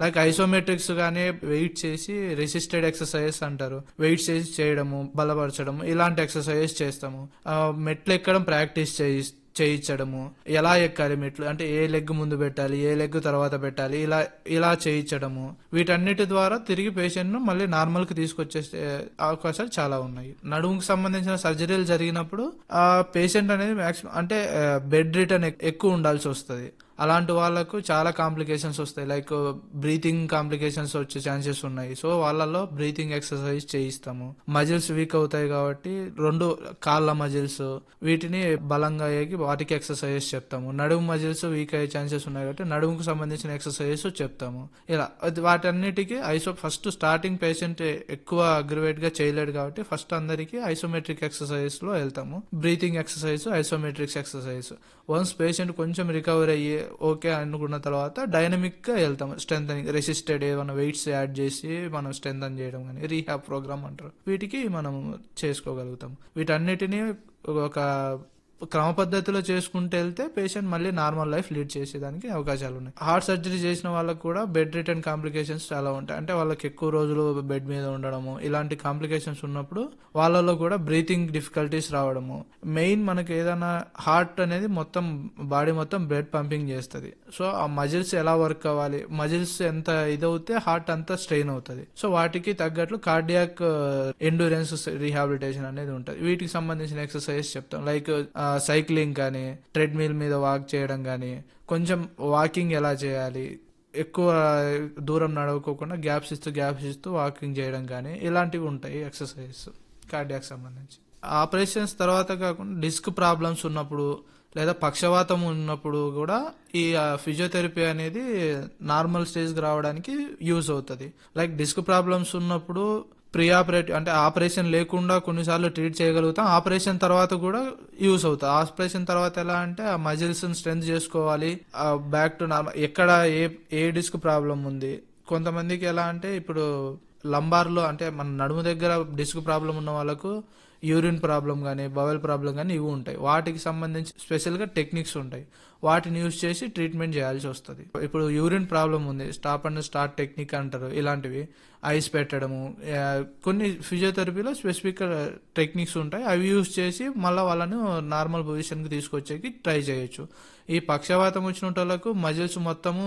Like isometrics గానీ weight చేసి resisted exercises అంటారు వెయిట్ చేసి చేయడము బలపరచడం ఇలాంటి ఎక్సర్సైజెస్ చేస్తాము ఆ, మెట్లు ఎక్కడం ప్రాక్టీస్ చేయి చేయించడము ఎలా ఎక్కాలి మెట్లు అంటే ఏ లెగ్ ముందు పెట్టాలి ఏ లెగ్ తర్వాత పెట్టాలి ఇలా ఇలా చేయించడము వీటన్నిటి ద్వారా తిరిగి పేషెంట్ ను మళ్ళీ నార్మల్ కి తీసుకొచ్చే అవకాశాలు చాలా ఉన్నాయి నడుముకు సంబంధించిన సర్జరీలు జరిగినప్పుడు ఆ పేషెంట్ అనేది మాక్సిమం అంటే బెడ్ రిటర్న్ ఎక్కువ ఉండాల్సి వస్తుంది అలాంటి వాళ్ళకు చాలా కాంప్లికేషన్స్ వస్తాయి లైక్ బ్రీతింగ్ కాంప్లికేషన్స్ వచ్చే ఛాన్సెస్ ఉన్నాయి సో వాళ్ళలో బ్రీతింగ్ ఎక్సర్సైజ్ చేయిస్తాము మజిల్స్ వీక్ అవుతాయి కాబట్టి రెండు కాళ్ళ మజిల్స్ వీటిని బలంగా ఏగి వాటికి ఎక్సర్సైజెస్ చెప్తాము నడుము మజిల్స్ వీక్ అయ్యే ఛాన్సెస్ ఉన్నాయి కాబట్టి నడుముకు సంబంధించిన ఎక్సర్సైజెస్ చెప్తాము ఇలా అది వాటన్నిటికీ ఐసో ఫస్ట్ స్టార్టింగ్ పేషెంట్ ఎక్కువ అగ్రివేట్ గా చేయలేడు కాబట్టి ఫస్ట్ అందరికి ఐసోమెట్రిక్ ఎక్సర్సైజ్ లో వెళ్తాము breathing exercise isometrics exercise once patient కొంచెం రికవర్ అయ్యి ఓకే అనుకున్న తర్వాత డైనమిక్ గా వెళ్తాము స్ట్రెంగ్ రెసిస్టెడ్ ఏమైనా వెయిట్స్ యాడ్ చేసి మనం స్ట్రెంగ్ చేయడం కానీ రీహాబ్ ప్రోగ్రామ్ అంటారు వీటికి మనం చేసుకోగలుగుతాం వీటన్నిటిని ఒక క్రమ పద్ధతిలో చేసుకుంటూ వెళ్తే పేషెంట్ మళ్ళీ నార్మల్ లైఫ్ లీడ్ చేసేదానికి అవకాశాలు ఉన్నాయి హార్ట్ సర్జరీ చేసిన వాళ్ళకు కూడా బెడ్ రిటర్న్ కాంప్లికేషన్స్ చాలా ఉంటాయి అంటే వాళ్ళకి ఎక్కువ రోజులు బెడ్ మీద ఉండడము ఇలాంటి కాంప్లికేషన్స్ ఉన్నప్పుడు వాళ్ళలో కూడా బ్రీతింగ్ డిఫికల్టీస్ రావడము మెయిన్ మనకి ఏదైనా హార్ట్ అనేది మొత్తం బాడీ మొత్తం బ్లడ్ పంపింగ్ చేస్తుంది సో ఆ మజిల్స్ ఎలా వర్క్ అవ్వాలి మజిల్స్ ఎంత ఇదవుతే హార్ట్ అంతా స్ట్రెయిన్ అవుతుంది సో వాటికి తగ్గట్లు కార్డియాక్ ఎండూరెన్స్ రీహాబిలిటేషన్ అనేది ఉంటుంది వీటికి సంబంధించిన ఎక్సర్సైజ్ చెప్తాం లైక్ సైక్లింగ్ కానీ ట్రెడ్మిల్ మీద వాక్ చేయడం కానీ కొంచెం వాకింగ్ ఎలా చేయాలి ఎక్కువ దూరం నడవకోకుండా గ్యాప్స్ ఇస్తూ గ్యాప్స్ ఇస్తూ వాకింగ్ చేయడం కానీ ఇలాంటివి ఉంటాయి ఎక్సర్సైజెస్ కార్డియాక్ సంబంధించి ఆపరేషన్స్ తర్వాత కాకుండా డిస్క్ ప్రాబ్లమ్స్ ఉన్నప్పుడు లేదా పక్షవాతం ఉన్నప్పుడు కూడా ఈ ఫిజియోథెరపీ అనేది నార్మల్ స్టేజ్కి రావడానికి యూజ్ అవుతుంది లైక్ డిస్క్ ప్రాబ్లమ్స్ ఉన్నప్పుడు ప్రీ ఆపరేటివ్ అంటే ఆపరేషన్ లేకుండా కొన్నిసార్లు ట్రీట్ చేయగలుగుతాం ఆపరేషన్ తర్వాత కూడా యూస్ అవుతుంది ఆపరేషన్ తర్వాత ఎలా అంటే ఆ మజిల్స్ స్ట్రెంత్ చేసుకోవాలి బ్యాక్ టు నార్మల్ ఎక్కడ ఏ ఏ డిస్క్ ప్రాబ్లం ఉంది కొంతమందికి ఎలా అంటే ఇప్పుడు లంబార్లో అంటే మన నడుము దగ్గర డిస్క్ ప్రాబ్లం ఉన్న వాళ్ళకు యూరిన్ ప్రాబ్లం కానీ బవల్ ప్రాబ్లం కానీ ఇవి ఉంటాయి వాటికి సంబంధించి స్పెషల్గా టెక్నిక్స్ ఉంటాయి వాటిని యూజ్ చేసి ట్రీట్మెంట్ చేయాల్సి వస్తుంది ఇప్పుడు యూరిన్ ప్రాబ్లం ఉంది స్టాప్ అండ్ స్టార్ట్ టెక్నిక్ అంటారు ఇలాంటివి ఐస్ పెట్టడము ఆ, కొన్ని ఫిజియోథెరపీలో స్పెసిఫిక్ టెక్నిక్స్ ఉంటాయి అవి యూజ్ చేసి మళ్ళీ వాళ్ళను నార్మల్ పొజిషన్కి తీసుకొచ్చేకి ట్రై చేయొచ్చు ఈ పక్షవాతం వచ్చిన వాళ్ళకు మజిల్స్ మొత్తము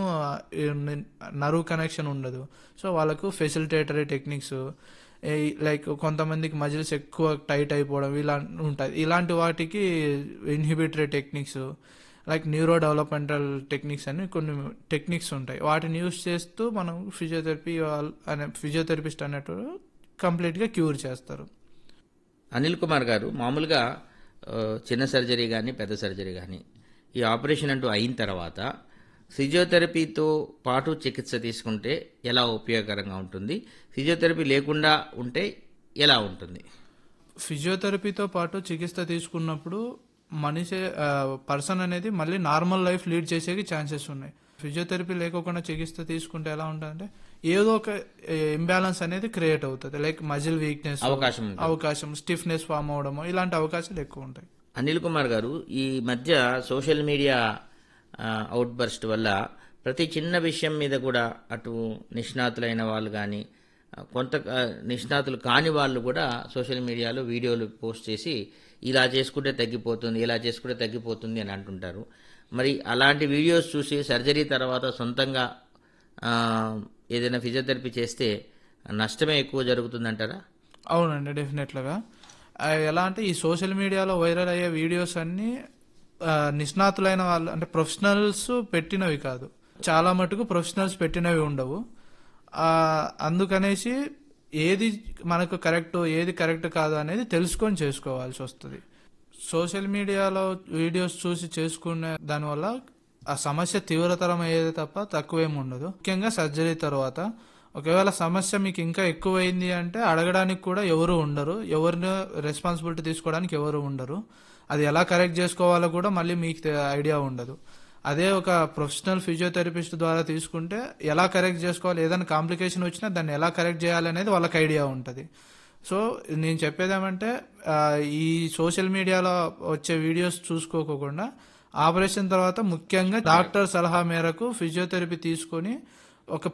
నరువు కనెక్షన్ ఉండదు సో వాళ్ళకు ఫెసిలిటేటరీ టెక్నిక్స్ లైక్ కొంతమందికి మజిల్స్ ఎక్కువ టైట్ అయిపోవడం ఇలా ఉంటుంది ఇలాంటి వాటికి inhibitory techniques like neuro developmental techniques అని కొన్ని టెక్నిక్స్ ఉంటాయి వాటిని యూస్ చేస్తూ మనం ఫిజియోథెరపీ అనే ఫిజియోథెరపిస్ట్ అన్నట్టు కంప్లీట్గా క్యూర్ చేస్తారు అనిల్ కుమార్ గారు మామూలుగా ఆ, చిన్న సర్జరీ కానీ పెద్ద సర్జరీ కానీ ఈ ఆపరేషన్ అంటూ అయిన తర్వాత ఫిజియోథెరపీతో పాటు చికిత్స తీసుకుంటే ఎలా ఉపయోగకరంగా ఉంటుంది ఫిజియోథెరపీ లేకుండా ఉంటే ఎలా ఉంటుంది ఫిజియోథెరపీతో పాటు చికిత్స తీసుకున్నప్పుడు మనిషి పర్సన్ అనేది మళ్ళీ నార్మల్ లైఫ్ లీడ్ చేసేకి ఛాన్సెస్ ఉన్నాయి ఫిజియోథెరపీ లేకోకుండా చికిత్స తీసుకుంటే ఎలా ఉంటుందంటే ఏదో ఒక ఇంబ్యాలెన్స్ అనేది క్రియేట్ అవుతుంది లైక్ మజిల్ వీక్నెస్ అవకాశం ఉంటుంది. అవకాశం స్టిఫ్నెస్ ఫామ్ అవడము ఇలాంటి అవకాశాలు ఎక్కువ ఉంటాయి అనిల్ కుమార్ గారు ఈ మధ్య సోషల్ మీడియా అవుట్ బర్స్ట్ వల్ల ప్రతి చిన్న విషయం మీద కూడా అటు నిష్ణాతులైన వాళ్ళు కానీ కొంత ఆ, నిష్ణాతులు కాని వాళ్ళు కూడా సోషల్ మీడియాలో వీడియోలు పోస్ట్ చేసి ఇలా చేసుకుంటే తగ్గిపోతుంది ఇలా చేసుకుంటే తగ్గిపోతుంది అని అంటుంటారు మరి అలాంటి వీడియోస్ చూసి సర్జరీ తర్వాత సొంతంగా ఆ, ఏదైనా ఫిజియోథెరపీ చేస్తే నష్టమే ఎక్కువ జరుగుతుందంటారా అవునండి డెఫినెట్లుగా ఆ, ఎలా అంటే ఈ సోషల్ మీడియాలో వైరల్ అయ్యే వీడియోస్ అన్ని ఆ, నిష్ణాతులైన వాళ్ళు అంటే ప్రొఫెషనల్స్ పెట్టినవి కాదు చాలా మటుకు ప్రొఫెషనల్స్ పెట్టినవి ఉండవు ఆ, అందుకనేసి ఏది మనకు కరెక్ట్ ఏది కరెక్ట్ కాదు అనేది తెలుసుకొని చేసుకోవాల్సి వస్తుంది సోషల్ మీడియాలో వీడియోస్ చూసి చేసుకునే దానివల్ల ఆ సమస్య తీవ్రతరం అయ్యేది తప్ప తక్కువేమి ఉండదు ముఖ్యంగా సర్జరీ తర్వాత ఒకవేళ సమస్య మీకు ఇంకా ఎక్కువైంది అంటే అడగడానికి కూడా ఎవరు ఉండరు ఎవరిని రెస్పాన్సిబిలిటీ తీసుకోవడానికి ఎవరు ఉండరు అది ఎలా కరెక్ట్ చేసుకోవాలో కూడా మళ్ళీ మీకు తె- ఐడియా ఉండదు అదే ఒక ప్రొఫెషనల్ ఫిజియోథెరపిస్ట్ ద్వారా తీసుకుంటే ఎలా కరెక్ట్ చేసుకోవాలి ఏదైనా కాంప్లికేషన్ వచ్చినా దాన్ని ఎలా కరెక్ట్ చేయాలి అనేది వాళ్ళకి ఐడియా ఉంటుంది సో నేను చెప్పేది ఏమంటే ఆ, ఈ సోషల్ మీడియాలో వచ్చే వీడియోస్ చూసుకోకుండా ఆపరేషన్ తర్వాత ముఖ్యంగా డాక్టర్ సలహా మేరకు ఫిజియోథెరపీ తీసుకొని ఒక